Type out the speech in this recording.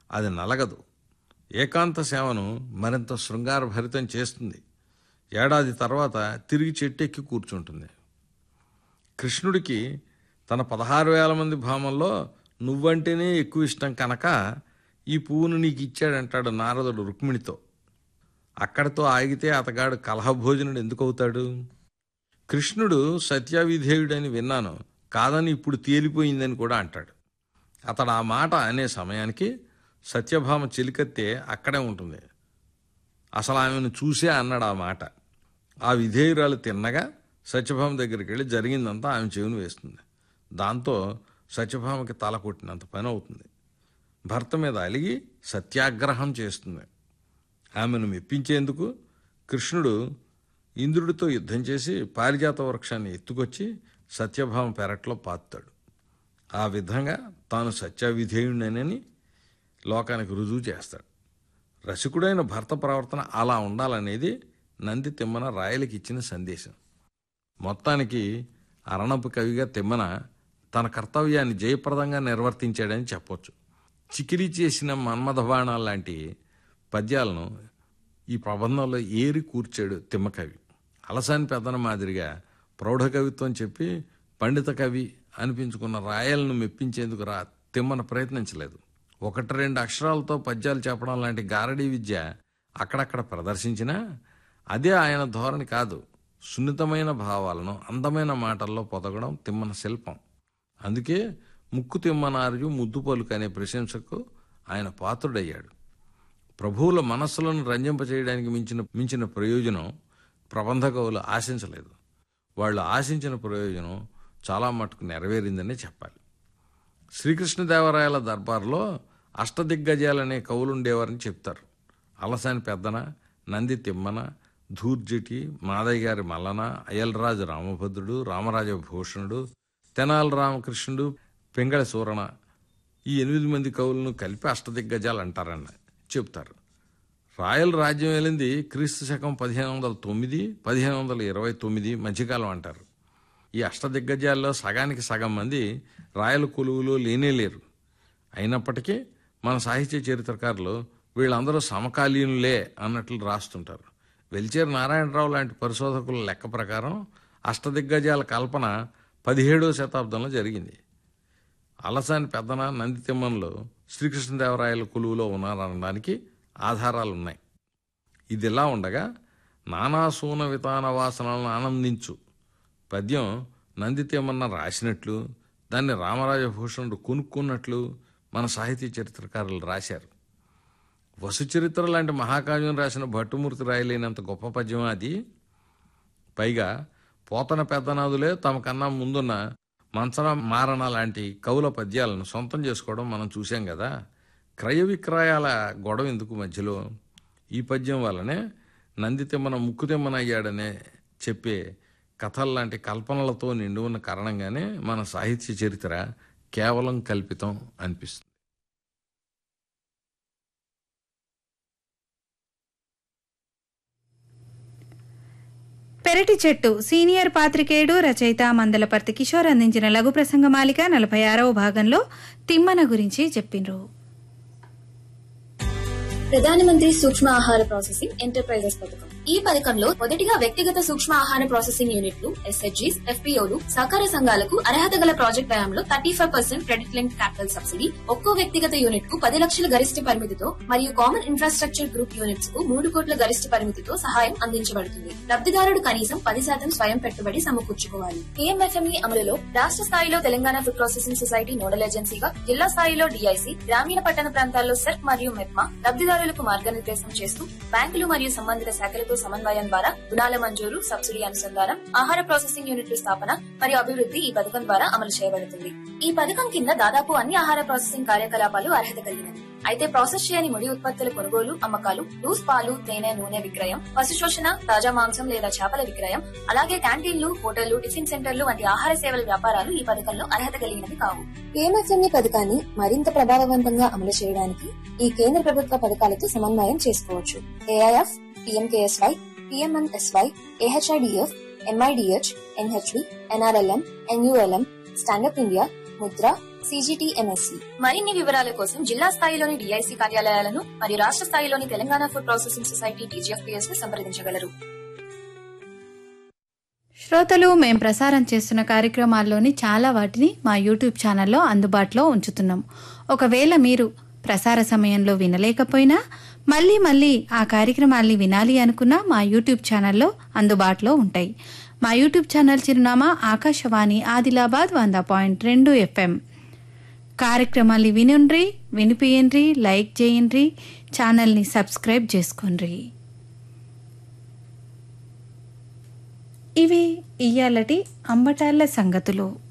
అది నలగదు ఏకాంత సేవను మరింత శృంగారభరితం చేస్తుంది ఏడాది తర్వాత తిరిగి చెట్టెక్కి కూర్చుంటుంది కృష్ణుడికి తన పదహారు వేల మంది భామల్లో నువ్వంటేనే ఎక్కువ ఇష్టం కనుక ఈ పువ్వును నీకు ఇచ్చాడంటాడు నారదుడు రుక్మిణితో అక్కడితో ఆగితే అతగాడు కలహభోజనుడు ఎందుకు అవుతాడు కృష్ణుడు సత్యావిధేయుడని విన్నాను కాదని ఇప్పుడు తేలిపోయిందని కూడా అంటాడు అతడు ఆ మాట అనే సమయానికి సత్యభామ చెలికత్తే అక్కడే ఉంటుంది అసలు ఆమెను చూసే అన్నాడు ఆ మాట ఆ విధేయురాలు తిన్నగా సత్యభామ దగ్గరికి వెళ్ళి జరిగిందంతా ఆమె చెవిని వేస్తుంది దాంతో సత్యభామకి తల కొట్టినంత పని అవుతుంది భర్త మీద అలిగి సత్యాగ్రహం చేస్తుంది ఆమెను మెప్పించేందుకు కృష్ణుడు ఇంద్రుడితో యుద్ధం చేసి పారిజాత వృక్షాన్ని ఎత్తుకొచ్చి సత్యభామ పెరట్లో పాతుతాడు ఆ విధంగా తాను సత్యవిధేయుడనని లోకానికి రుజువు చేస్తాడు రసికుడైన భర్త ప్రవర్తన అలా ఉండాలనేది నంది తిమ్మన రాయలకి ఇచ్చిన సందేశం మొత్తానికి అరణపు కవిగా తిమ్మన తన కర్తవ్యాన్ని జయప్రదంగా నిర్వర్తించాడని చెప్పొచ్చు చికిరి చేసిన మన్మథ బాణాలు లాంటి పద్యాలను ఈ ప్రబంధంలో ఏరి కూర్చాడు తిమ్మకవి అలసాని పెద్దన మాదిరిగా ప్రౌఢ కవిత్వం చెప్పి పండిత కవి అనిపించుకున్న రాయలను మెప్పించేందుకు రా తిమ్మన ప్రయత్నించలేదు ఒకటి రెండు అక్షరాలతో పద్యాలు చెప్పడం లాంటి గారడీ విద్య అక్కడక్కడ ప్రదర్శించినా అదే ఆయన ధోరణి కాదు సున్నితమైన భావాలను అందమైన మాటల్లో పొదగడం తిమ్మన శిల్పం అందుకే ముక్కు తిమ్మనార్యు ముద్దు పలుకు అనే ప్రశంసకు ఆయన పాత్రుడయ్యాడు ప్రభువుల మనస్సులను రంజింపచేయడానికి మించిన మించిన ప్రయోజనం ప్రబంధ కవులు ఆశించలేదు వాళ్ళు ఆశించిన ప్రయోజనం చాలా మటుకు నెరవేరిందనే చెప్పాలి శ్రీకృష్ణదేవరాయల దర్బార్లో అష్టదిగ్గజాలనే కవులుండేవారని చెప్తారు అలసాని పెద్దన నంది తిమ్మన ధూర్జటి మాదయ్య గారి మల్లన అయల్రాజు రామభద్రుడు రామరాజ భూషణుడు తెనాలి రామకృష్ణుడు పింగళ సూరణ ఈ ఎనిమిది మంది కవులను కలిపి అష్టదిగ్గజాలు అంటారని చెప్తారు రాయల్ రాజ్యం వెళ్ళింది క్రీస్తు శకం పదిహేను వందల తొమ్మిది పదిహేను వందల ఇరవై తొమ్మిది మధ్యకాలం అంటారు ఈ అష్టదిగ్గజాల్లో సగానికి సగం మంది రాయల కొలువులో లేనే లేరు అయినప్పటికీ మన సాహిత్య చరిత్రకారులు వీళ్ళందరూ సమకాలీనులే అన్నట్లు రాస్తుంటారు వెల్చేరు నారాయణరావు లాంటి పరిశోధకుల లెక్క ప్రకారం అష్టదిగ్గజాల కల్పన పదిహేడవ శతాబ్దంలో జరిగింది అలసాని పెద్దన నందితిమ్మన్లో శ్రీకృష్ణదేవరాయల కొలువులో ఉన్నారనడానికి ఆధారాలు ఉన్నాయి ఇదిలా ఉండగా నానాసూన వితాన వాసనలను ఆనందించు పద్యం నందితేమన్న రాసినట్లు దాన్ని రామరాజభూషణుడు కొనుక్కున్నట్లు మన సాహితీ చరిత్రకారులు రాశారు వసుచరిత్ర లాంటి మహాకావ్యం రాసిన భట్టుమూర్తి రాయలేనంత గొప్ప పద్యం అది పైగా పోతన పెద్దనాదులే తమకన్నా ముందున్న మంచన మారణ లాంటి కవుల పద్యాలను సొంతం చేసుకోవడం మనం చూసాం కదా క్రయ విక్రయాల గొడవ ఎందుకు మధ్యలో ఈ పద్యం వల్లనే నందితిమ్మన ముక్కుతిమ్మన అయ్యాడనే చెప్పే కథల్లాంటి కల్పనలతో నిండి ఉన్న కారణంగానే మన సాహిత్య చరిత్ర కేవలం కల్పితం అనిపిస్తుంది పెరటి చెట్టు సీనియర్ పాత్రికేయుడు రచయిత మందలపర్తి కిషోర్ అందించిన లఘు ప్రసంగ మాలిక నలభై ఆరవ భాగంలో తిమ్మన గురించి చెప్పిండ్రు ప్రధానమంత్రి సూక్ష్మ ఆహార ప్రాసెసింగ్ ఎంటర్ప్రైజెస్ పథకం ఈ పథకంలో మొదటిగా వ్యక్తిగత సూక్ష్మ ఆహార ప్రాసెసింగ్ యూనిట్లు ఎస్హెచ్జీస్ ఎఫ్పీఓలు సహకార సంఘాలకు అర్హత గల ప్రాజెక్ట్ వ్యయంలో thirty five percent credit link capital subsidy ఒక్కో వ్యక్తిగత యూనిట్ కు పది లక్షల గరిష్ట పరిమితితో మరియు కామన్ ఇన్ఫ్రాస్ట్రక్చర్ గ్రూప్ యూనిట్స్ కు మూడు కోట్ల గరిష్ట పరిమితితో సహాయం అందించబడుతుంది లబ్ధిదారుడు కనీసం పది శాతం స్వయం పెట్టుబడి సమకూర్చుకోవాలి కేఎంఎఫ్ఎంఈ అమలులో రాష్ట్ర స్థాయిలో Telangana food processing society nodal ఏజెన్సీగా జిల్లా స్థాయిలో డిఐసి గ్రామీణ పట్టణ ప్రాంతాల్లో సెర్క్ మరియు మెప్మా లబ్ధిదారులకు మార్గనిర్దేశం చేస్తూ బ్యాంకులు మరియు సంబంధిత శాఖలతో సమన్వయం ద్వారా రుణాల మంజూరు సబ్సిడీ అనుసంధానం ఆహార ప్రాసెసింగ్ యూనిట్ల స్థాపన మరియు అభివృద్ధి ఈ పథకం ద్వారా అమలు చేయబడుతుంది ఈ పథకం కింద దాదాపు అన్ని ఆహార ప్రాసెసింగ్ కార్యకలాపాలు అర్హత కలిగినవి అయితే ప్రాసెస్ చేయని ముడి ఉత్పత్తుల కొనుగోలు అమ్మకాలు లూస్ పాలు తేనె నూనె విక్రయం పశు శోషణ తాజా మాంసం లేదా చేపల విక్రయం అలాగే క్యాంటీన్లు హోటళ్లు టిఫిన్ సెంటర్లు వంటి ఆహార సేవల వ్యాపారాలు ఈ పథకంలో అర్హత కలిగినవి కావు పిఎంఎఫ్ఎంఈ పథకాన్ని మరింత ప్రభావవంతంగా అమలు చేయడానికి ఈ కేంద్ర ప్రభుత్వ పథకాలతో సమన్వయం చేసుకోవచ్చు AIF PMKSY PMMSY AHIDF MIDH NHB NRLM NULM stand up India Mudra CGTMSC మరిన్ని వివరాల కోసం జిల్లా స్థాయిలోని డిఐసి కార్యాలయాలను మరియు రాష్ట్ర స్థాయిలోని Telangana food processing society TGFPS ను సంప్రదించగలరు శ్రోతలు మేం ప్రసారం చేస్తున్న కార్యక్రమాల్లోని చాలా వాటిని మా యూట్యూబ్ ఛానల్లో అందుబాటులో ఉంచుతున్నాం ఒకవేళ మీరు ప్రసార సమయంలో వినలేకపోయినా మళ్ళీ మళ్ళీ ఆ కార్యక్రమాల్ని వినాలి అనుకున్నా మా యూట్యూబ్ ఛానల్లో అందుబాటులో ఉంటాయి మా యూట్యూబ్ ఛానల్ చిరునామా ఆకాశవాణి ఆదిలాబాద్ వంద పాయింట్ రెండు ఎఫ్ఎం కార్యక్రమాల్ని వినుండ్రి వినిపియండ్రి లైక్ చేయండ్రి ఛానల్ని సబ్స్క్రైబ్ చేసుకోండ్రి ఇవి ఇయ్యాలటి అంబటాళ్ళ సంగతులు